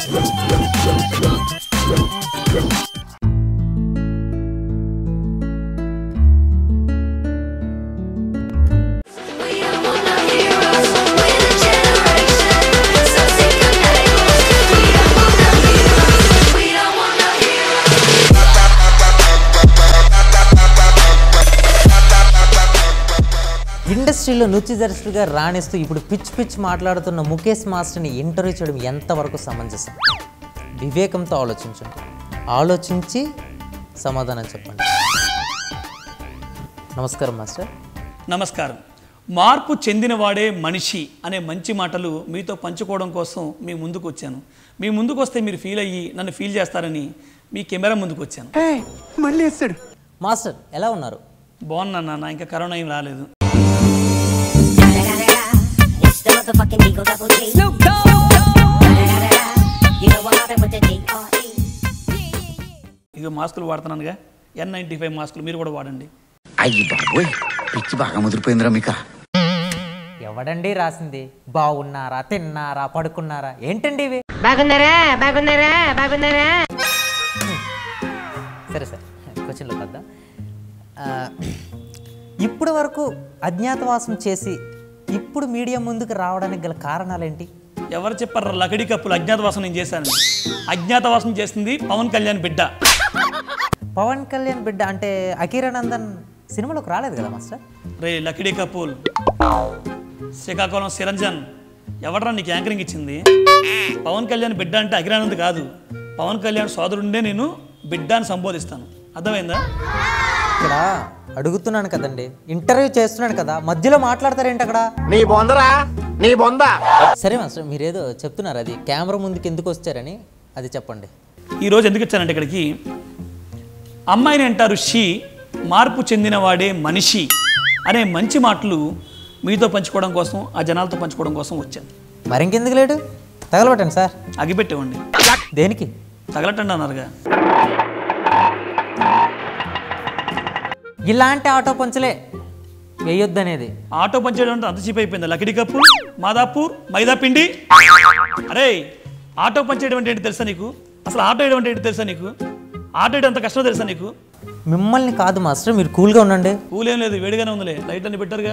We don't want no heroes. We're the generation. So sick of labels. We don't want no heroes. We don't want no heroes. ఇండస్ట్రీలో నృత్య దర్శకుడిగా రాణిస్తూ ఇప్పుడు pitch pitch మాట్లాడుతున్న ముఖేష్ మాస్టర్ని interview చేయడం ఎంతవరకు సమంజసం వివేకంతో ఆలోచించండి ఆలోచించి సమాధానం చెప్పండి నమస్కారం మాస్టర్ నమస్కారం మార్పు చెందినవాడే మనిషి అనే మంచి మాటలు మీతో పంచుకోవడం కోసం మీ ముందుకు వచ్చాను మీ ముందుకు వస్తే మీరు ఫీల్ అయ్యి నన్ను ఫీల్ చేస్తారని మీ కెమెరా ముందుకు వచ్చాను మళ్ళీ వేస్తాడు మాస్టర్ ఎలా ఉన్నారు బాగున్నా నాన్న ఇంకా కరోనా ఏం రాలేదు It's the motherfucking Eagle Double G. Snoop Dogg. You know what happened with the D.R.E. ఇక మాస్కులు వాడుతున్నానుగా ఎన్ నైంటీ ఫైవ్ మాస్కులు మీరు కూడా వాడండి అయ్యి బాబోయ్ పిచ్చి బాగా ముదిరిపోయిందిరా మీకా ఎవడండి రాసింది బాగున్నారా తిన్నారా పడుకున్నారా ఏంటండి ఇవి బాగున్నారా బాగున్నారా బాగున్నారా సరే సార్ క్వశ్చన్లో వద్దాం ఆ, ఇప్పటి వరకు అజ్ఞాతవాసం చేసి ఇప్పుడు మీడియా ముందుకు రావడానికి గల కారణాలేంటి ఎవరు చెప్పారు లకడి కప్పులు అజ్ఞాతవాసం నేను చేశాను అజ్ఞాతవాసం చేసింది పవన్ కళ్యాణ్ బిడ్డ పవన్ కళ్యాణ్ బిడ్డ అంటే అకీరానందన్ సినిమాలోకి రాలేదు కదా మాస్టర్ రే లకిడీ కపూల్ శ్రీకాకుళం సిరంజన్ ఎవడరా నీకు యాంకరింగ్ ఇచ్చింది పవన్ కళ్యాణ్ బిడ్డ అంటే అఖిరానంద్ కాదు పవన్ కళ్యాణ్ సోదరుండే నేను బిడ్డ అని సంబోధిస్తాను అర్థమైందా ఇక్కడ అడుగుతున్నాను కదండి ఇంటర్వ్యూ చేస్తున్నాను కదా మధ్యలో మాట్లాడతారేంటి అక్కడ నీ బొందరా నీ బొంద సరే మాస్టర్ మీరేదో చెప్తున్నారు అది కెమెరా ముందుకు ఎందుకు వచ్చారని అది చెప్పండి ఈరోజు ఎందుకు వచ్చానంటే ఇక్కడికి అమ్మాయిని అంటారు షీ మార్పు చెందినవాడే మనిషి అనే మంచి మాటలు మీతో పంచుకోవడం కోసం ఆ జనాలతో పంచుకోవడం కోసం వచ్చాను మరింకెందుకు లేడు తగలబెట్టండి సార్ అగిపెట్టేవండి దేనికి తగలటండి అన్నారుగా ఇలాంటి ఆటో పంచలే వేయొద్దు అనేది ఆటో పంచేయడం అంటే అంత చీప్ అయిపోయింది లకిడి కప్పు మాదాపూర్ మైదా పిండి అరే ఆటో పంచేయడం అంటే ఏంటి తెలుసా నీకు అసలు ఆటో వేయడం అంటే ఏంటి తెలుసా నీకు ఆటో వేయడం అంత కష్టమో తెలుసా నీకు మిమ్మల్ని కాదు మాస్టర్ మీరు కూల్గా ఉండండి కూలేం లేదు వేడిగానే ఉందిలే లైట్ అన్ని పెట్టారుగా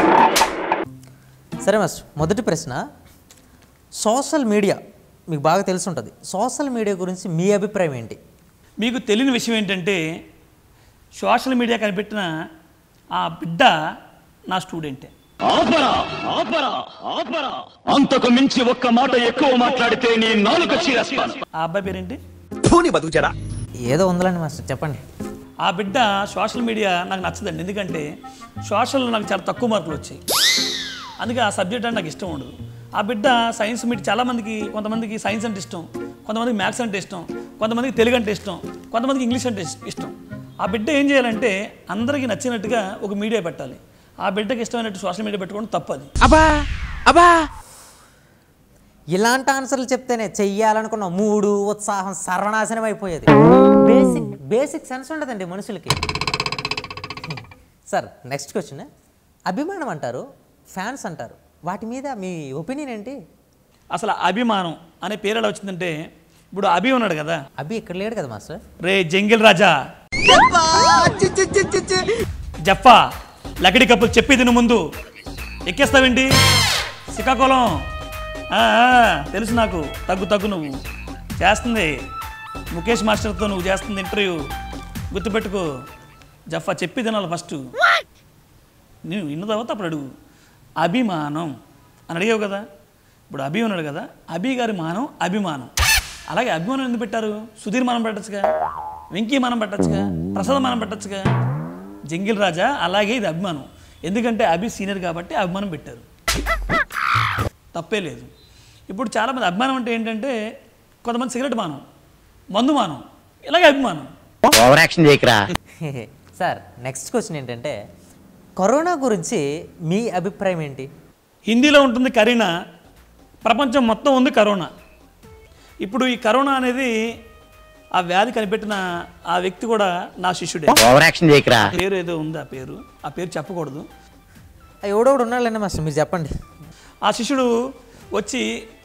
సరే మాస్టర్ మొదటి ప్రశ్న సోషల్ మీడియా మీకు బాగా తెలిసి ఉంటుంది సోషల్ మీడియా గురించి మీ అభిప్రాయం ఏంటి మీకు తెలియని విషయం ఏంటంటే సోషల్ మీడియా కనిపెట్టిన ఆ బిడ్డ నా స్టూడెంటే ఆపరా ఆపరా ఆపరా అంతకు మించి ఒక్క మాట ఎక్కువ మాట్లాడితే నీ నాలుక చీరేస్తాను ఆ అబ్బాయి పేరేంటి ధోని బతుకుచాడా ఏదో ఉందిలేండి మాస్టర్ చెప్పండి ఆ బిడ్డ సోషల్ మీడియా నాకు నచ్చదండి ఎందుకంటే సోషల్లో నాకు చాలా తక్కువ మార్కులు వచ్చాయి అందుకే ఆ సబ్జెక్ట్ అంటే నాకు ఇష్టం ఉండదు ఆ బిడ్డ సైన్స్ మీట్ చాలామందికి కొంతమందికి సైన్స్ అంటే ఇష్టం కొంతమందికి మ్యాథ్స్ అంటే ఇష్టం కొంతమందికి తెలుగు అంటే ఇష్టం కొంతమందికి ఇంగ్లీష్ అంటే ఇస్- ఇష్టం ఆ బిడ్డ ఏం చేయాలంటే అందరికీ నచ్చినట్టుగా ఒక మీడియా పెట్టాలి ఆ బిడ్డకి ఇష్టమైనట్టు సోషల్ మీడియా పెట్టుకోవడం తప్పది అబ్బా అబ్బా ఇలాంటి ఆన్సర్లు చెప్తేనే చెయ్యాలనుకున్న మూడు ఉత్సాహం సర్వనాశనం అయిపోయేది బేసిక్ బేసిక్ సెన్స్ ఉండదండి మనుషులకి సార్ నెక్స్ట్ క్వశ్చన్ అభిమానం అంటారు ఫ్యాన్స్ అంటారు వాటి మీద మీ ఒపీనియన్ ఏంటి అసలు అభిమానం అనే పేరు ఎలా వచ్చిందంటే ఇప్పుడు అభి ఉన్నాడు కదా అభి ఇక్కడ లేడు కదా మాస్టర్ రే జంగిల్ రాజా జఫా లకడి కప్పులు చెప్పి తిను ముందు ఎక్కేస్తావేంటి శ్రీకాకుళం ఆ, ఆ, తెలుసు నాకు తగ్గు తగ్గు నువ్వు చేస్తుంది ముఖేష్ మాస్టర్తో నువ్వు చేస్తుంది ఇంటర్వ్యూ గుర్తుపెట్టుకో జఫా చెప్పి తినాలి ఫస్ట్ నేను విన్న తర్వాత అప్పుడు అడుగు అభిమానం అని అడిగావు కదా ఇప్పుడు అభి ఉన్నాడు కదా అభి గారి మానం అభిమానం అలాగే అభిమానం ఎందుకు పెట్టారు సుధీర్ మనం పెట్టచ్చుగా వెంకీ మనం పెట్టచ్చుగా ప్రసాద్ మనం పెట్టచ్చుగా జంగిల్ రాజా అలాగే ఇది అభిమానం ఎందుకంటే అభి సీనియర్ కాబట్టి అభిమానం పెట్టారు తప్పే లేదు ఇప్పుడు చాలామంది అభిమానం అంటే ఏంటంటే కొంతమంది సిగరెట్ మానం మందు మానం ఇలాగే అభిమానం ఓవర్ యాక్షన్ చేయకరా సార్ నెక్స్ట్ క్వశ్చన్ ఏంటంటే కరోనా గురించి మీ అభిప్రాయం ఏంటి హిందీలో ఉంటుంది కరీనా ప్రపంచం మొత్తం ఉంది కరోనా ఇప్పుడు ఈ కరోనా అనేది ఆ వ్యాధి కనిపెట్టిన ఆ వ్యక్తి కూడా నా శిష్యుడే ఓవర్ యాక్షన్ చేయకరా పేరు ఏదో ఉంది ఆ పేరు ఆ పేరు చెప్పకూడదు ఎవడోడు ఉన్నాళ్ళండి మాస్టర్ మీరు చెప్పండి ఆ శిష్యుడు వచ్చి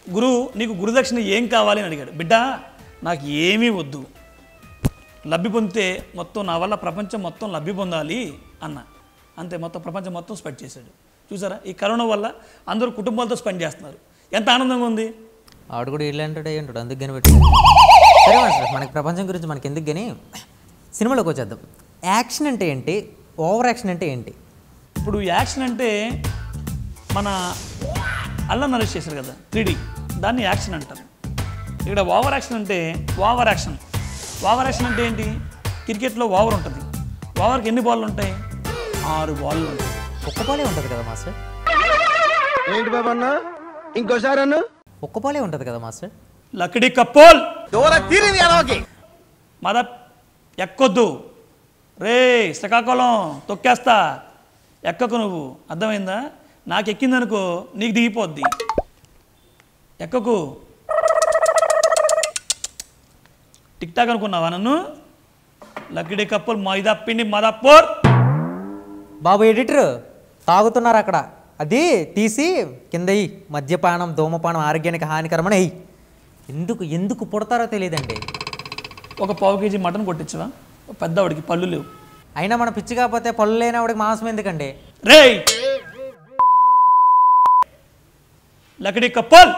గురువు నీకు గురుదక్షిణ ఏం కావాలి అని అడిగాడు బిడ్డ నాకు ఏమీ వద్దు లబ్ధి పొందితే మొత్తం నా వల్ల ప్రపంచం మొత్తం లబ్ధి పొందాలి అన్న అంతే మొత్తం ప్రపంచం మొత్తం స్పెండ్ చేశాడు చూసారా ఈ కరోనా వల్ల అందరూ కుటుంబాలతో స్పెండ్ చేస్తున్నారు ఎంత ఆనందంగా ఉంది ఆవిడ కూడా ఇలాంటి ఉంటాడు అందుకు కానీ పెట్టి సరే మాస్టర్ మనకి ప్రపంచం గురించి మనకి ఎందుకు కానీ సినిమాలోకి వచ్చేద్దాం యాక్షన్ అంటే ఏంటి ఓవర్ యాక్షన్ అంటే ఏంటి ఇప్పుడు యాక్షన్ అంటే మన అల్ల నరేష్ చేశారు కదా త్రీడీ దాన్ని యాక్షన్ అంటారు ఇక్కడ ఓవర్ యాక్షన్ అంటే ఓవర్ యాక్షన్ ఓవర్ యాక్షన్ అంటే ఏంటి క్రికెట్లో ఓవర్ ఉంటుంది ఓవర్కి ఎన్ని బాళ్ళు ఉంటాయి ఆరు బాళ్ళు ఉంటాయి ఒక్క పాలే ఉంటుంది కదా మాస్టర్ ఏంటి బాబు అన్న ఇంకోసారి అన్న ఒక్క పాలే ఉంటుంది కదా మాస్టర్ లక్కడి కప్పోల్ దూర తీరింది ఎలాకి మద ఎక్కొద్దు రే శ్రీకాకుళం తొక్కేస్తా ఎక్కకు నువ్వు అర్థమైందా నాకు ఎక్కిందనుకో నీకు దిగిపోద్ది ఎక్కకు టిక్ టాక్ అనుకున్నావా నన్ను లక్కిడి కప్పులు మైదా పిండి మదప్పూర్ బాబు ఎడిటర్ తాగుతున్నారు అక్కడ అది తీసి కింద ఎయ్. మద్యపానం ధూమపానం ఆరోగ్యానికి హానికరమని ఎయ్. ఎందుకు ఎందుకు పుడతారో తెలియదండి ఒక పావు కేజీ మటన్ కొట్టించవా పెద్దవాడికి పళ్ళు లేవు అయినా మన పిచ్చి కాకపోతే పళ్ళు లేనివాడికి మాంసం ఎందుకండి రేయ్ లకడి కప్పల్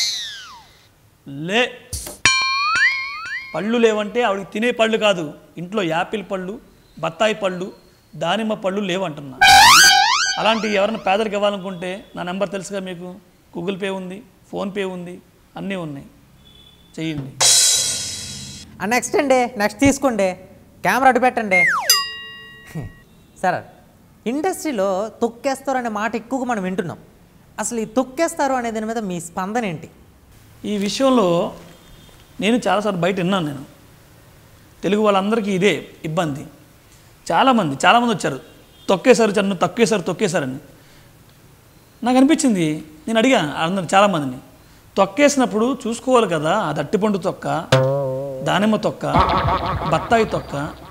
లే పళ్ళు లేవంటే ఆవిడకి తినే పళ్ళు కాదు ఇంట్లో యాపిల్ పళ్ళు బత్తాయి పళ్ళు దానిమ్మ పళ్ళు లేవంటున్నా అలాంటి ఎవరైనా పేదలకు ఇవ్వాలనుకుంటే నా నెంబర్ తెలుసుగా మీకు గూగుల్ పే ఉంది ఫోన్పే ఉంది అన్నీ ఉన్నాయి చెయ్యండి నెక్స్ట్ అండి నెక్స్ట్ తీసుకోండి కెమెరా అటు పెట్టండి సార్ ఇండస్ట్రీలో తొక్కేస్తారు అనే మాట ఎక్కువగా మనం వింటున్నాం అసలు ఈ తొక్కేస్తారు అనే దాని మీద మీ స్పందన ఏంటి ఈ విషయంలో నేను చాలాసార్లు బయట విన్నాను నేను తెలుగు వాళ్ళందరికీ ఇదే ఇబ్బంది చాలామంది చాలామంది వచ్చారు తొక్కేశారు చన్ను తొక్కేశారు తొక్కేశారని నాకు అనిపించింది నేను అడిగా అందరు చాలామందిని తొక్కేసినప్పుడు చూసుకోవాలి కదా అది అట్టిపండు తొక్క దానిమ్మ తొక్క బత్తాయి తొక్క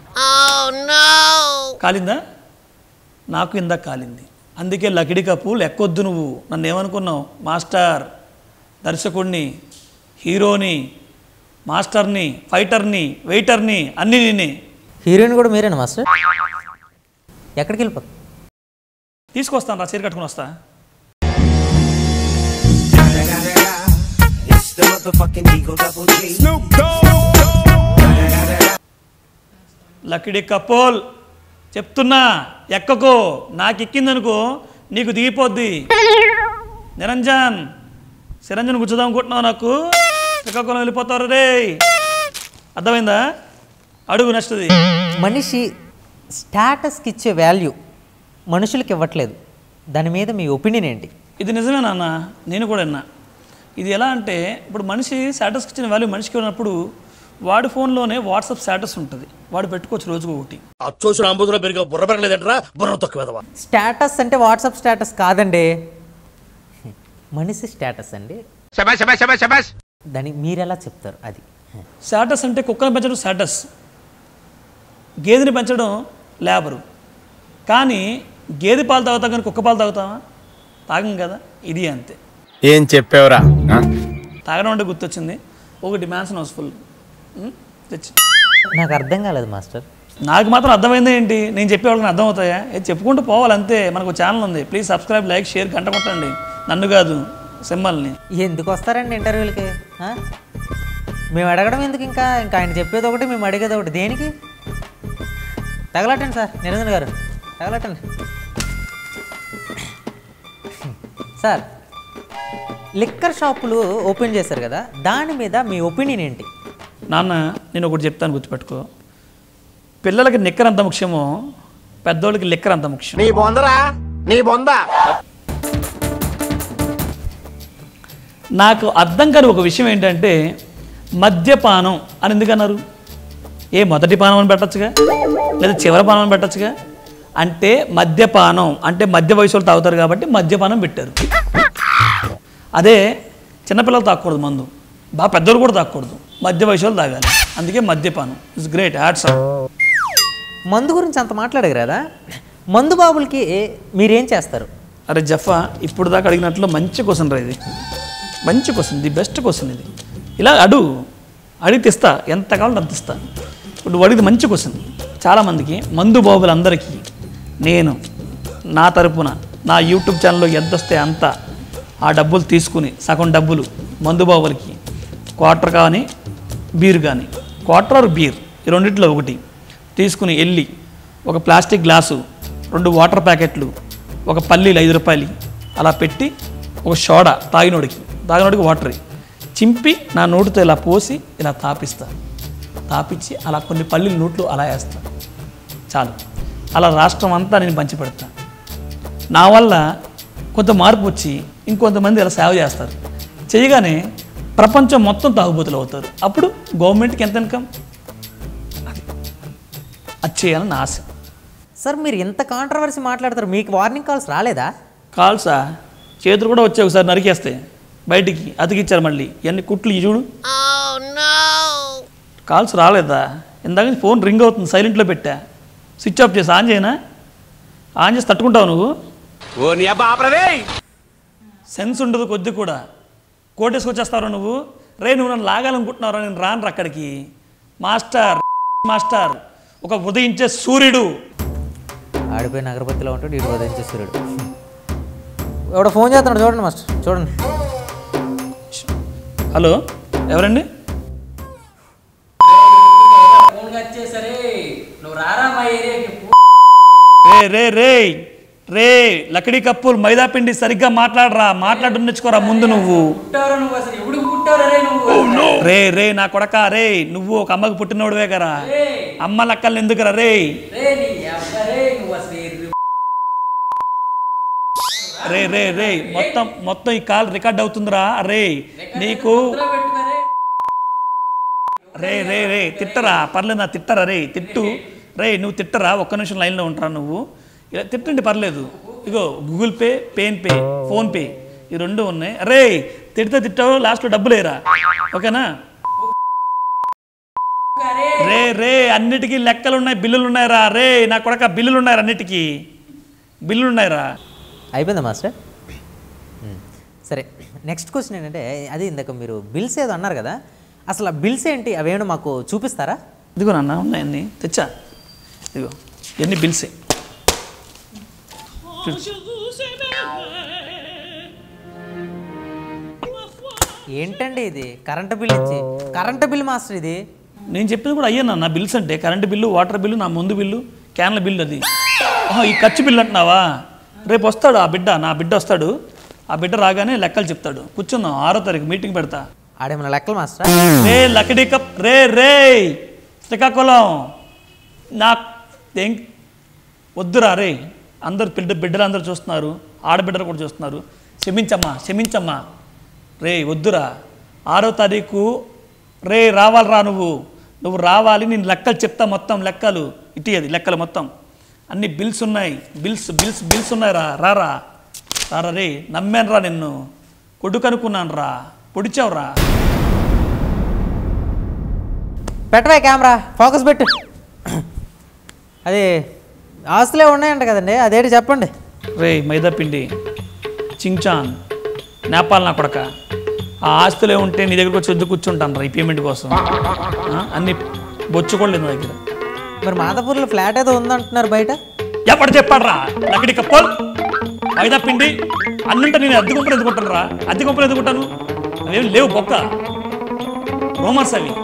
కాలిందా నాకు ఇందాక కాలింది అందుకే లకిడి కప్పు లెక్కొద్దు నువ్వు నన్ను ఏమనుకున్నావు మాస్టర్ దర్శకుడిని హీరోని మాస్టర్ని ఫైటర్ని వెయిటర్ని అన్నీ నేనే హీరోయిన్ కూడా మీరేనా మాస్టర్ ఎక్కడికి వెళ్ళిపోతుంది తీసుకొస్తాను రా చీర కట్టుకుని వస్తా లకిడి కపోల్ చెప్తున్నా ఎక్కకో నాకు ఎక్కిందనుకో నీకు దిగిపోద్ది నిరంజన్ సిరంజన్ కూర్చోదాం అనుకుంటున్నావు నాకు శ్రీకాకుళం వెళ్ళిపోతారు రే అర్థమైందా అడుగు నెక్స్ట్ది మనిషి స్టాటస్కి ఇచ్చే వాల్యూ మనుషులకి ఇవ్వట్లేదు దాని మీద మీ ఒపీనియన్ ఏంటి ఇది నిజమే నాన్న నేను కూడా విన్నా ఇది ఎలా అంటే ఇప్పుడు మనిషి స్టేటస్కి ఇచ్చిన వాల్యూ మనిషికి ఉన్నప్పుడు వాడి ఫోన్లోనే వాట్సాప్ స్టేటస్ ఉంటుంది వాడు పెట్టుకోవచ్చు రోజుకు ఒకటి అచ్చోసిన అంబుధులో పెరిగే బుర్ర పెరగలేదంటరా బుర్ర తొక్కువేదవా స్టేటస్ అంటే వాట్సాప్ స్టేటస్ కాదండి మనిషి స్టేటస్ అండి శబాష్ శబాష్ శబాష్ శబాష్ దాన్ని మీరు ఎలా చెప్తారు అది స్టేటస్ అంటే కుక్కను పెంచడం స్టేటస్ గేదెని పెంచడం లేబరు కానీ గేదె పాలు తాగుతాం కానీ కుక్క పాలు తాగుతామా తాగం కదా ఇది అంతే ఏం చెప్పావురా తాగడం అంటే గుర్తొచ్చింది ఒకటి మ్యాన్సన్ హౌస్ఫుల్ తెచ్చి నాకు అర్థం కాలేదు మాస్టర్ నాకు మాత్రం అర్థమైంది ఏంటి నేను చెప్పే వాళ్ళకి అర్థం అవుతాయా ఇది చెప్పుకుంటూ పోవాలి అంతే మనకు ఛానల్ ఉంది ప్లీజ్ సబ్స్క్రైబ్ లైక్ షేర్ గంట కొట్టండి నన్ను కాదు సింబల్ని ఎందుకు వస్తారండి ఇంటర్వ్యూలకి ఆ? మేము అడగడం ఎందుకు ఇంకా ఇంకా ఆయన చెప్పేది ఒకటి మేము అడిగేది ఒకటి దేనికి తగలటండి సార్ నిరంజన్ గారు తగలటండి సార్ లిక్కర్ షాపులు ఓపెన్ చేశారు కదా దాని మీద మీ ఒపీనియన్ ఏంటి నాన్న నేను ఒకటి చెప్తాను గుర్తుపెట్టుకో పిల్లలకి నిక్కర్ అంత ముఖ్యమో పెద్దోళ్ళకి లిక్కర్ అంత ముఖ్యం నీ బొందరా నీ బొంద నాకు అర్థం కాని ఒక విషయం ఏంటంటే మద్యపానం అని ఎందుకన్నారు ఏ మొదటి పానం అని పెట్టచ్చుగా లేదా చివరి పానం అని పెట్టచ్చుగా అంటే మద్యపానం అంటే మధ్య వయసు వాళ్ళు తాగుతారు కాబట్టి మద్యపానం పెట్టారు అదే చిన్నపిల్లలు తాగకూడదు మందు బాగా పెద్దోళ్ళు కూడా తాగకూడదు మధ్య వయసు వాళ్ళు తాగాలి అందుకే మద్యపానం ఇట్స్ గ్రేట్ హ్యాట్స్ మందు గురించి అంత మాట్లాడారు కదా మందు బాబులకి మీరేం చేస్తారు అరే జఫా ఇప్పుడు దాకా అడిగినట్లు మంచి క్వశ్చన్ రా ఇది మంచి క్వశ్చన్ ది బెస్ట్ క్వశ్చన్ ఇది ఇలా అడుగు అడిగితే ఇస్తా ఎంత కావాలంటే అంత ఇస్తా ఇప్పుడు నువ్వు అడిగితే మంచి క్వశ్చన్ చాలామందికి మందు బాబులందరికీ నేను నా తరపున నా యూట్యూబ్ ఛానల్లో ఎంత వస్తే అంత ఆ డబ్బులు తీసుకుని సగం డబ్బులు మందు బాబులకి క్వార్టర్ కానీ బీర్ కానీ క్వార్టర్ ఆర్ బీర్ ఈ రెండిట్లో ఒకటి తీసుకుని వెళ్ళి ఒక ప్లాస్టిక్ గ్లాసు రెండు వాటర్ ప్యాకెట్లు ఒక పల్లీలు ఐదు రూపాయలు అలా పెట్టి ఒక సోడా తాగినోడికి తాగినోడికి వాటర్ చింపి నా నోటితో ఇలా పోసి ఇలా తాపిస్తా తాపిచ్చి అలా కొన్ని పల్లీలు నోట్లు అలా వేస్తా చాలు అలా రాష్ట్రం అంతా నేను పంచిపెడతా నా వల్ల కొంత మార్పు వచ్చి ఇంకొంతమంది ఇలా సేవ చేస్తారు చేయగానే ప్రపంచం మొత్తం తాగుబోతులు అవుతారు అప్పుడు గవర్నమెంట్కి ఎంత ఇన్కమ్ అది అది చేయాలని నా ఆశ సార్ మీరు ఇంత కాంట్రవర్సీ మాట్లాడతారు మీకు వార్నింగ్ కాల్స్ రాలేదా కాల్సా చేతులు కూడా వచ్చాయి ఒకసారి నరికేస్తే బయటికి అతికిచ్చారు మళ్ళీ ఇవన్నీ కుట్లు ఇవి చూడు కాల్స్ రాలేదా ఇందాక నుంచి ఫోన్ రింగ్ అవుతుంది సైలెంట్లో పెట్టా స్విచ్ ఆఫ్ చేసి ఆన్ చేయనా ఆన్ చేసి తట్టుకుంటావు నువ్వు సెన్స్ ఉండదు కొద్ది కూడా కోటేసుకొచ్చేస్తావు నువ్వు రే నువ్వు నన్ను లాగాలనుకుంటున్నావు నేను రాను అక్కడికి మాస్టర్ మాస్టర్ ఒక ఉదయించే సూర్యుడు ఆడిపోయి నగరపతిలో ఉంటాడు ఇటు ఉదయించే సూర్యుడు ఎవడో ఫోన్ చేస్తున్నాడు చూడండి మాస్టర్ చూడండి హలో ఎవరండి రే రే రే రే లకడీ కప్పులు మైదా పిండి సరిగ్గా మాట్లాడరా మాట్లాడు నేర్చుకోరా ముందు నువ్వు రే రే నా కొడక రే నువ్వు ఒక అమ్మకి పుట్టినోడువే కదా అమ్మ లక్కల్ని ఎందుకురా రే రే రే రే మొత్తం మొత్తం ఈ కాల్ రికార్డ్ అవుతుందిరా రే నీకు రే రే రే తిట్టరా పర్లేదు నా తిట్టరా రే తిట్టు రే నువ్వు తిట్టరా ఒక్క నిమిషం లైన్లో ఉంటారా నువ్వు ఇలా తిట్టండి పర్లేదు ఇగో గూగుల్ పే పేన్ పే ఫోన్ పే ఈ రెండు ఉన్నాయి రే తిడితే తిట్టావు లాస్ట్లో డబ్బులు లేరా ఓకేనా రే రే అన్నిటికీ లెక్కలు ఉన్నాయి బిల్లులు ఉన్నాయిరా రే నా కొడక బిల్లులు ఉన్నాయిరా అన్నిటికీ బిల్లులు ఉన్నాయిరా అయిపోయిందా మాస్టర్ మ్మ్. సరే నెక్స్ట్ క్వశ్చన్ ఏంటంటే అది ఇందాక మీరు బిల్స్ ఏదో అన్నారు కదా అసలు ఆ బిల్స్ ఏంటి అవేమో మాకు చూపిస్తారా ఇదిగో నాన్న ఉన్నాయన్ని తెచ్చా ఇదిగో ఎన్ని బిల్సే ఏంటండి ఇది కరెంటు బిల్ ఇచ్చి కరెంటు బిల్ మాస్టర్ ఇది నేను చెప్పింది కూడా అయ్యా నా బిల్స్ అంటే కరెంటు బిల్లు వాటర్ బిల్లు నా ముందు బిల్లు క్యాన్ల బిల్లు అది ఆహా, ఈ ఖర్చు బిల్లు అంటున్నావా రేపు వస్తాడు ఆ బిడ్డ నా బిడ్డ వస్తాడు ఆ బిడ్డ రాగానే లెక్కలు చెప్తాడు కూర్చుందాం ఆరో తారీఖు మీటింగ్ పెడతా ఆడేమన్నా లెక్కలు మాస్టర్ రే లకడీ కప్ రే రే శ్రీకాకుళం నా ఏం వద్దురా రే అందరు బిడ్డ బిడ్డలు అందరూ చూస్తున్నారు ఆడబిడ్డలు కూడా చూస్తున్నారు క్షమించమ్మా క్షమించమ్మా రే వద్దురా ఆరో తారీఖు రే రావాలిరా నువ్వు నువ్వు రావాలి నేను లెక్కలు చెప్తా మొత్తం లెక్కలు ఇటీ అది లెక్కలు మొత్తం అన్ని బిల్స్ ఉన్నాయి బిల్స్ బిల్స్ బిల్స్ ఉన్నాయి రా రారా రారా రే నమ్మాను రా నిన్ను కొడుకు అనుకున్నాను రా పొడిచావురా పెట్టవే కెమెరా ఫోకస్ పెట్టు అది ఆస్తులే ఉన్నాయంట కదండి అదేంటి చెప్పండి రే మైదాపిండి చింగ్చాన్ నేపాల్ నా కొడక ఆ ఆస్తులే ఉంటే నీ దగ్గరకు వచ్చి వద్దు కూర్చుంటాను రా ఈ పేమెంట్ కోసం ఆ, అన్ని బొచ్చు కూడా లేదు నా దగ్గర మరి మాదాపూర్లో ఫ్లాట్ ఏదో ఉందంటున్నారు బయట ఎప్పుడు చెప్పాడరా లక్కడి కప్పల్ మైదాపిండి అన్నంటే నేను అద్దె గుంపలు ఎందుకుంటాను రా అద్దె గుంపలు ఎందుకుంటాను అవేం లేవు బొక్క రోమర్స్ అవి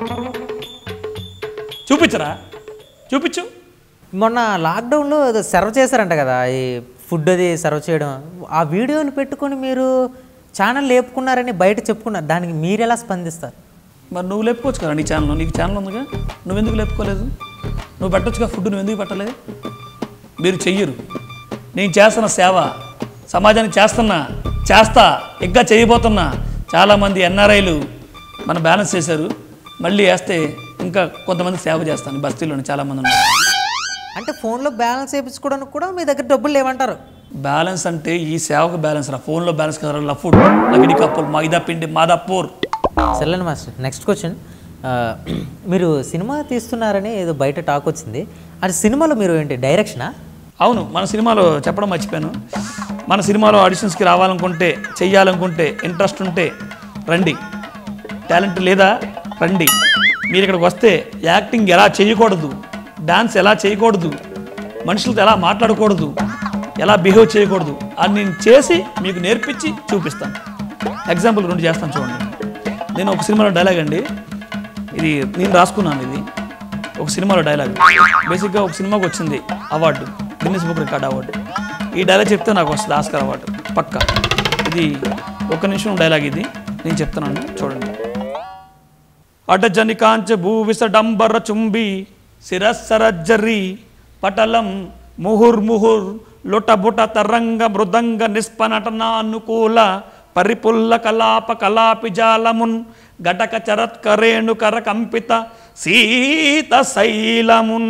చూపించరా చూపించు మొన్న లాక్డౌన్లో ఏదో సర్వ్ చేశారంట కదా ఈ ఫుడ్ అది సర్వ్ చేయడం ఆ వీడియోలు పెట్టుకొని మీరు ఛానల్ లేపుకున్నారని బయట చెప్పుకున్నారు దానికి మీరు ఎలా స్పందిస్తారు మరి నువ్వు లేపుకోవచ్చు కదా నీ ఛానల్ నీకు ఛానల్ ఉందిగా నువ్వెందుకు లేపుకోలేదు నువ్వు పెట్టొచ్చుగా ఫుడ్ నువ్వు ఎందుకు పెట్టలేదు మీరు చెయ్యరు నేను చేస్తున్న సేవ సమాజానికి చేస్తున్నా చేస్తా ఇంకా చేయబోతున్నా చాలామంది ఎన్ఆర్ఐలు మన బ్యాలెన్స్ చేశారు మళ్ళీ వేస్తే ఇంకా కొంతమంది సేవ చేస్తాను బస్తీలోని చాలామంది ఉన్నారు అంటే ఫోన్లో బ్యాలెన్స్ వేయించుకోవడానికి కూడా మీ దగ్గర డబ్బులు లేవంటారు బ్యాలెన్స్ అంటే ఈ సేవకు బ్యాలెన్స్ రా ఫోన్లో బ్యాలెన్స్ కదా లఫుడ్ లగిడి కప్పులు మైదా పిండి మాదాపూర్ సర్లేండి మాస్టర్ నెక్స్ట్ క్వశ్చన్ మీరు సినిమా తీస్తున్నారని ఏదో బయట టాక్ వచ్చింది అది సినిమాలో మీరు ఏంటి డైరెక్షనా అవును మన సినిమాలో చెప్పడం మర్చిపోయాను మన సినిమాలో ఆడిషన్స్కి రావాలనుకుంటే చెయ్యాలనుకుంటే ఇంట్రెస్ట్ ఉంటే రండి టాలెంట్ లేదా రండి మీరు ఇక్కడికి వస్తే యాక్టింగ్ ఎలా చేయకూడదు డాన్స్ ఎలా చేయకూడదు మనుషులతో ఎలా మాట్లాడకూడదు ఎలా బిహేవ్ చేయకూడదు అని నేను చేసి మీకు నేర్పించి చూపిస్తాను ఎగ్జాంపుల్ రెండు చేస్తాను చూడండి నేను ఒక సినిమాలో డైలాగ్ అండి ఇది నేను రాసుకున్నాను ఇది ఒక సినిమాలో డైలాగ్ బేసిక్గా ఒక సినిమాకి వచ్చింది award Guinness book record award ఈ డైలాగ్ చెప్తే నాకు వస్తుంది ఆస్కర్ అవార్డు పక్క ఇది ఒక నిమిషం డైలాగ్ ఇది నేను చెప్తున్నాను చూడండి అటజని కాంచ భూవిసడంబర చుంబి శిరస్సరజ్జరి పటలం ముహుర్ ముహుర్ లుటబుట తరంగ మృదంగ నిస్పనటనానుకూల పరిపుల్ల కలాప కలాపి జాలమున్ గటక చరత్కరేణు కర కంపిత సీత శైలమున్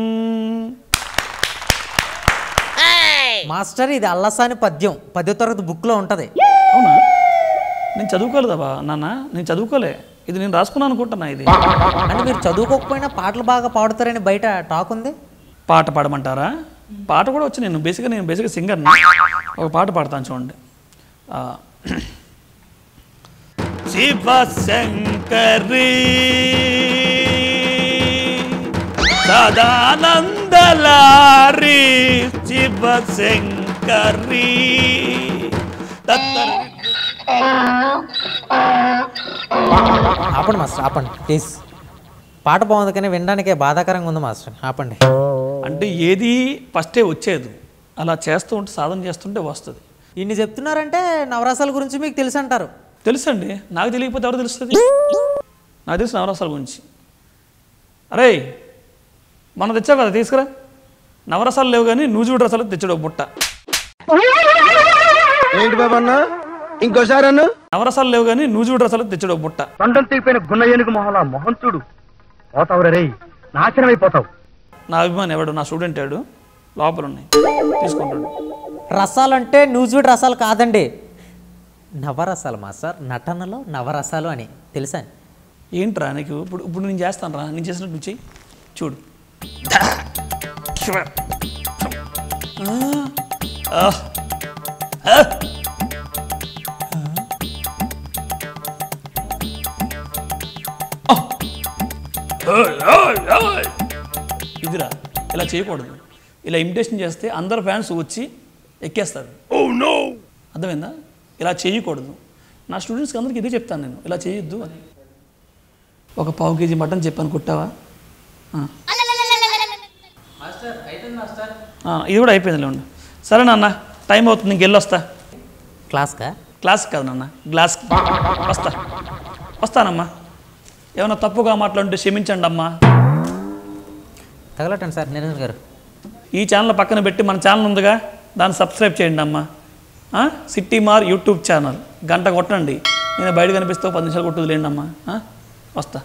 మాస్టర్ ఇది అల్లసాని పద్యం పదో తరగతి బుక్లో ఉంటుంది అవునా నేను చదువుకోలేదా నాన్న నేను చదువుకోలే ఇది నేను రాసుకున్నాను అనుకుంటున్నా ఇది అంటే మీరు చదువుకోకపోయినా పాటలు బాగా పాడుతారని బయట టాక్ ఉంది పాట పాడమంటారా పాట కూడా వచ్చి నేను బేసిక్గా నేను బేసిక్గా సింగర్ని ఒక పాట పాడతాను చూడండి ఆ, శివశంకరి సదానందలారి శివశంకరి తత్తర ఆపండి మాస్టర్ ఆపండి ప్లీజ్ పాట బాగుంది కానీ వినడానికే బాధాకరంగా ఉంది మాస్టర్ ఆపండి అంటే ఏది ఫస్టే వచ్చేది అలా చేస్తూ ఉంటే సాధన చేస్తుంటే వస్తుంది ఇన్ని చెప్తున్నారంటే నవరసాల గురించి మీకు తెలుసు అంటారు తెలుసండి నాకు తెలియకపోతే ఎవరు తెలుస్తుంది నాకు తెలుసు నవరసాల గురించి అరే మనం తెచ్చావు కదా తీసుకురా నవరసాలు లేవు కానీ నూజుడు రసాలు తెచ్చాడు ఒక బుట్ట ఏంటి బాబు అన్న ఇంకోసారి అన్న నవరసాలు లేవు కానీ నూజుడు రసాలు తెచ్చాడు ఒక బుట్ట తొండం తీపిన గున్న ఏనుగు మొహలా మొహం చూడు పోతావురా రేయ్ నాశనం అయిపోతావు నా అభిమాని ఎవడు నా స్టూడెంట్ ఆడు లోపల ఉన్నాయి తీసుకుంటాడు రసాలు అంటే న్యూజిడ్ రసాలు కాదండి నవరసాలు మాస్టర్ నటనలో నవరసాలు అని తెలుసా ఏంట్రా నీకు ఇప్పుడు ఇప్పుడు నేను చేస్తాను రా నేను చేసినట్టు నువ్వు చెయ్యి చూడు ఆ. ఆ. ఓయ్, ఓయ్, ఓయ్. ఇదిరా ఇలా చేయకూడదు ఇలా ఇమిటేషన్ చేస్తే అందరు ఫ్యాన్స్ వచ్చి ఎక్కేస్తారు ఓ నో అర్థమైందా ఇలా చేయకూడదు నా స్టూడెంట్స్కి అందరికీ ఇదే చెప్తాను నేను ఇలా చేయొద్దు అని ఒక పావు కేజీ మటన్ చెప్పాను కుట్టావా ఆ. ఆ, ఇది కూడా అయిపోయింది లేండి సరే నాన్న టైం అవుతుంది ఇంక వెళ్ళొస్తా క్లాస్కా క్లాస్ కాదు నాన్న గ్లాస్కి వస్తా వస్తానమ్మా ఏమైనా తప్పుగా మాట్లాడుంటే క్షమించండి అమ్మా తగలటండి సార్ నిరంజన్ గారు ఈ ఛానల్ పక్కన పెట్టి మన ఛానల్ ఉందిగా దాన్ని సబ్స్క్రైబ్ చేయండి అమ్మా ఆ? సిటీ మార్ యూట్యూబ్ ఛానల్ గంట కొట్టండి నేను బయట కనిపిస్తే ఒక పది నిమిషాలు కొట్టుది లేండి అమ్మా ఆ? వస్తా